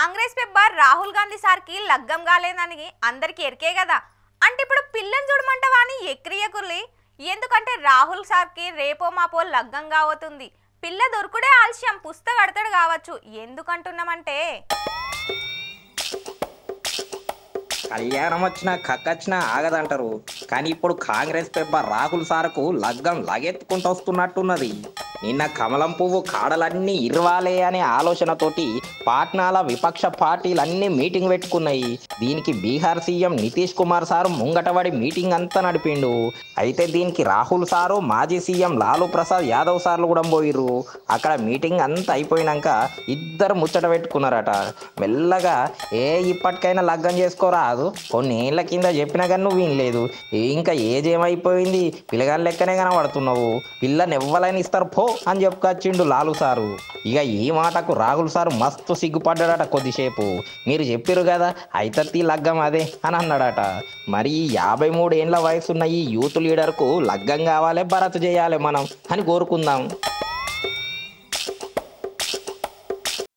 Congress member Rahul Gandhi సార్కి లగ్గం కాలేదని అందరికి ఎరికే కదా అంటే ఇప్పుడు పిల్లని చూడమంటావా అని ఎక్రియకుర్లి ఎందుకంటే రాహుల్ సార్కి రేపో మాపో లగ్గం కావతుంది పిల్ల దొరుకుడే ఆలస్యం పుస్తక కడతాడు కావచ్చు ఎందుకంటున్నామంటే కళ్యాణం వచ్చినా కక్కచ్చినా ఆగదంటారు కానీ ఇప్పుడు కాంగ్రెస్ పెబ్బ రాహుల్ సార్కు లగ్గం లగెత్తుకుంటూ వస్తున్నట్టున్నది నిన్న కమలం పువ్వు కాడలన్నీ ఇరవాలే అనే ఆలోచనతోటి పాట్నాల విపక్ష పార్టీలన్నీ మీటింగ్ పెట్టుకున్నాయి దీనికి బీహార్ సీఎం నితీష్ కుమార్ సారు ముంగటబడి మీటింగ్ అంతా నడిపిండు అయితే దీనికి రాహుల్ సారు మాజీ సీఎం లాలూ ప్రసాద్ యాదవ్ సార్లు కూడా పోయిర్రు అక్కడ మీటింగ్ అంతా అయిపోయినాక ఇద్దరు ముచ్చట పెట్టుకున్నారట మెల్లగా ఏ ఇప్పటికైనా లగ్గం చేసుకోరాదు కొన్ని ఏళ్ళ కింద చెప్పినా కానీ నువ్వు వినలేదు ఇంకా ఏజ్ ఏమైపోయింది పిల్లగాని లెక్కనే కనబడుతున్నావు పిల్లని ఎవ్వలైనా ఇస్తారు పో అని చెప్పుకొచ్చిండు లాలు సారు ఇక ఈ మాటకు రాహుల్ సారు మస్తు సిగ్గుపడ్డాడట కొద్దిసేపు మీరు చెప్పారు కదా అయితత్తి లగ్గం అదే అని అన్నాడట మరి ఈ యాభై మూడు ఏండ్ల వయసున్న ఈ యూత్ లీడర్కు లగ్గం కావాలి భరత్ చేయాలి మనం అని కోరుకుందాం